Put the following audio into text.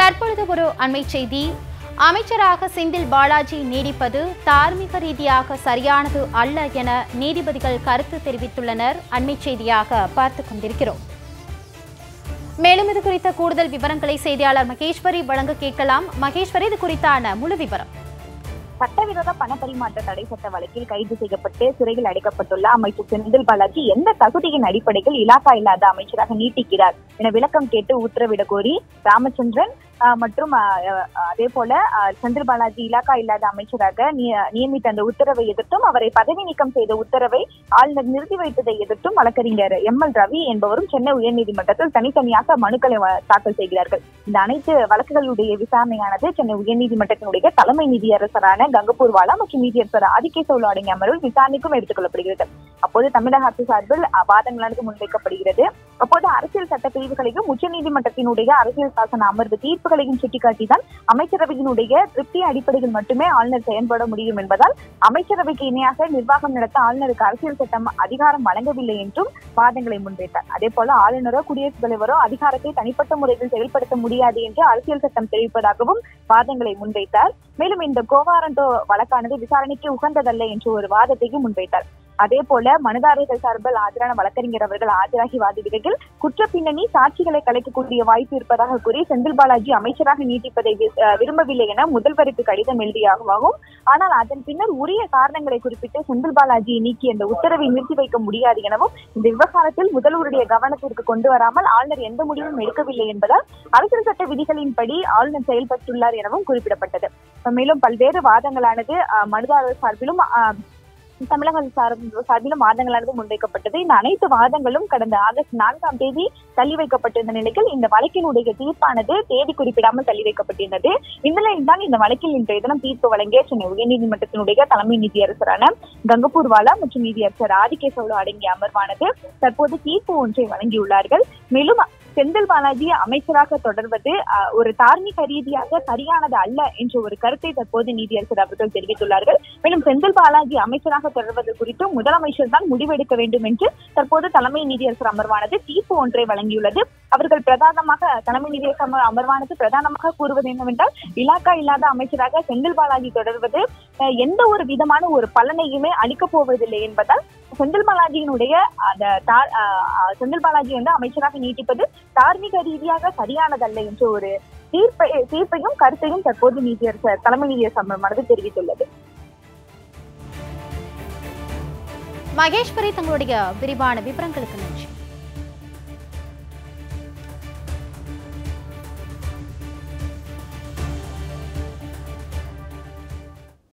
தற்பொழுது ஒரு அண்மை செய்தி அமைச்சராக செந்தில் பாலாஜி நீடிப்பது தார்மீக ரீதியாக சரியானது அல்ல என நீதிபதிகள் கருத்து தெரிவித்துள்ளனர் அண்மை செய்தியாக பார்த்துக் கொண்டிருக்கிறோம் மேலும் இது குறித்த கூடுதல் விவரங்களை செய்தியாளர் மகேஸ்வரி வழங்க கேட்கலாம் மகேஸ்வரி இது குறித்தான முழு விவரம் சட்டவிரோத பண பரிமாற்ற தடை சட்ட வழக்கில் கைது செய்யப்பட்டு சிறையில் அடைக்கப்பட்டுள்ள அமைச்சர் செந்தில் பாலாஜி எந்த தகுதியின் அடிப்படையில் இலாக்கா இல்லாத அமைச்சராக நீட்டிக்கிறார் என விளக்கம் கேட்டு உத்தரவிடக் கோரி ராமச்சந்திரன் ஆஹ், மற்றும் ஆஹ், ஆஹ், அதே போல ஆஹ், செந்தில் பாலாஜி இலாக்கா இல்லாத அமைச்சராக நிய- நியமித்த அந்த உத்தரவை எதிர்த்தும் அவரை பதவி நீக்கம் செய்த உத்தரவை ஆளுநர் நிறுத்தி வைத்ததை எதிர்த்தும் வழக்கறிஞர் எம் எல் ரவி என்பவரும் சென்னை உயர்நீதிமன்றத்தில் தனித்தனியாக மனுக்களை வ- தாக்கல் செய்கிறார்கள் இந்த அனைத்து வழக்குகளுடைய விசாரணையானது சென்னை உயர்நீதிமன்றத்தினுடைய தலைமை நீதியரசரான கங்கப்பூர் வாலா மற்றும் நீதியரசர் ஆதிகேசவுலு அடங்கிய அமர்வில் விசாரணைக்கும் எடுத்துக் கொள்ளப்படுகிறது அப்போது தமிழக அரசு சார்பில் அஹ், வாதங்களானது முன்வைக்கப்படுகிறது அப்போது அரசியல் சட்ட பிரிவுகளையும் உச்சநீதிமன்றத்தினுடைய அரசியல் சாசன அமர்வு தீர்ப்புகளையும் சுட்டிக்காட்டிதான் அமைச்சரவையினுடைய திருப்தி அடிப்படையில் மட்டுமே ஆளுநர் செயல்பட முடியும் என்பதால் அமைச்சரவைக்கு இணையாக நிர்வாகம் நடத்த ஆளுநருக்கு அரசியல் சட்டம் அதிகாரம் வழங்கவில்லை என்றும் வாதங்களை முன்வைத்தார் அதே போல ஆளுநரோ குடியரசுத் தலைவரோ அதிகாரத்தை தனிப்பட்ட முறையில் செயல்படுத்த முடியாது என்று அரசியல் சட்டம் தெரிவிப்பதாகவும் வாதங்களை முன்வைத்தார் மேலும் இந்த கோவாரண்டோ வழக்கானது விசாரணைக்கு உகந்ததல்ல என்று ஒரு வாதத்தையும் முன்வைத்தார் அதே போல மனுதாரர்கள் சார்பில் ஆஜரான வழக்கறிஞர் அவர்கள் ஆஜராகி வாதிடுகையில் குற்ற பின்னணி சாட்சிகளை கலைக்கக்கூடிய வாய்ப்பு இருப்பதாக கூறி செந்தில் பாலாஜி அமைச்சராக நீட்டிப்பதை வி- அஹ் விரும்பவில்லை என முதல்வருக்கு கடிதம் எழுதியாகவும் ஆனால் அதன் பின்னர் உரிய காரணங்களை குறிப்பிட்டு செந்தில் பாலாஜியை நீக்கி அந்த உத்தரவை நிறுத்தி வைக்க முடியாது எனவும் இந்த விவகாரத்தில் முதல்வருடைய கவனத்திற்கு கொண்டு வராமல் ஆளுநர் எந்த முடிவும் எடுக்கவில்லை என்பதால் அரசியல் சட்ட விதிகளின்படி ஆளுநர் செயல்பட்டுள்ளார் எனவும் குறிப்பிடப்பட்டது மேலும் பல்வேறு வாதங்களானது அஹ், மனுதாரர் சார்பிலும் அஹ், தமிழக சார்பு சார்பிலும் வாதங்களானது முன்வைக்கப்பட்டது இந்த அனைத்து வாதங்களும் கடந்த ஆகஸ்ட் நான்காம் தேதி தள்ளி வைக்கப்பட்டிருந்த நிலையில் இந்த வழக்கினுடைய தீர்ப்பானது தேதி குறிப்பிடாமல் தள்ளி வைக்கப்பட்டிருந்தது இந்த நிலையில் தான் இந்த வழக்கில் இன்றைய தினம் தீர்ப்பு வழங்கிய சென்னை உயர்நீதிமன்றத்தினுடைய தலைமை நீதியரசரான கங்கப்பூர் வாலா மற்றும் நீதியரசர் ஆதிகேசவுலு அடங்கிய அமர்வானது தற்போது தீர்ப்பு ஒன்றை வழங்கியுள்ளார்கள் மேலும் செந்தில் பாலாஜி அமைச்சராக தொடர்வது அஹ், ஒரு தார்மீக ரீதியாக சரியானது அல்ல என்ற ஒரு கருத்தை தற்போது நீதியரசர் அவர்கள் தெரிவித்துள்ளார்கள் மேலும் செந்தில் பாலாஜி அமைச்சராக தொடர்வது குறித்து முதலமைச்சர் தான் முடிவெடுக்க வேண்டும் என்று தற்போது தலைமை நீதியரசர் அமர்வானது தீர்ப்பு ஒன்றை வழங்கியுள்ளது அவர்கள் பிரதானமாக தலைமை நீதியரசர் அமர்- அமர்வானது பிரதானமாக கூறுவது என்னவென்றால் இலாக்கா இல்லாத அமைச்சராக செந்தில் பாலாஜி தொடர்வது அஹ், எந்த ஒரு விதமான ஒரு பலனையுமே அளிக்கப் போவதில்லை என்பதால் செந்தில் பாலாஜியினுடைய அந்த தா- அஹ், அஹ், செந்தில் பாலாஜி வந்து அமைச்சராக நீட்டிப்பது தார்மீக ரீதியாக சரியானதல்ல என்ற ஒரு தீர்ப்பை தீர்ப்பையும் கருத்தையும் தற்போது நீதியரசர் தலைமை நீதியரசர் அமர்வானது தெரிவித்துள்ளது மகேஸ்வரி தங்களுடைய விரிவான விவரங்களுக்கு நன்றி